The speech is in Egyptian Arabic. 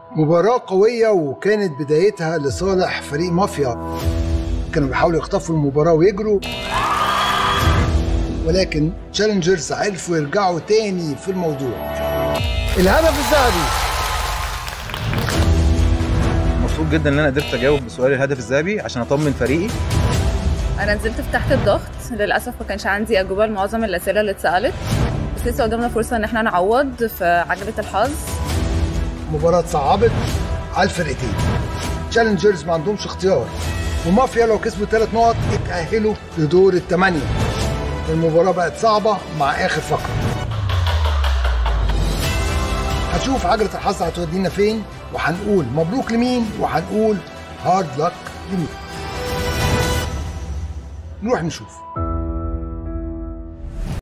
مباراة قوية وكانت بدايتها لصالح فريق مافيا كانوا بيحاولوا يخطفوا المباراة ويجروا ولكن تشالنجرز عرفوا يرجعوا تاني في الموضوع الهدف الذهبي مبسوط جدا ان انا قدرت اجاوب بسؤال الهدف الذهبي عشان اطمن فريقي انا نزلت في تحت الضغط للاسف ما كانش عندي اجوبه لمعظم الاسئله اللي اتسالت بس لسه قدامنا فرصه ان احنا نعوض في عجله الحظ مباراة صعبت على الفرقتين تشالنجرز ما عندهمش اختيار ومافيا لو كسبوا ثلاث نقط اتأهلوا لدور الثمانية المباراة بقت صعبة مع آخر فقرة هنشوف عجلة الحظ هتودينا فين وهنقول مبروك لمين وهنقول هارد لك لمين نروح نشوف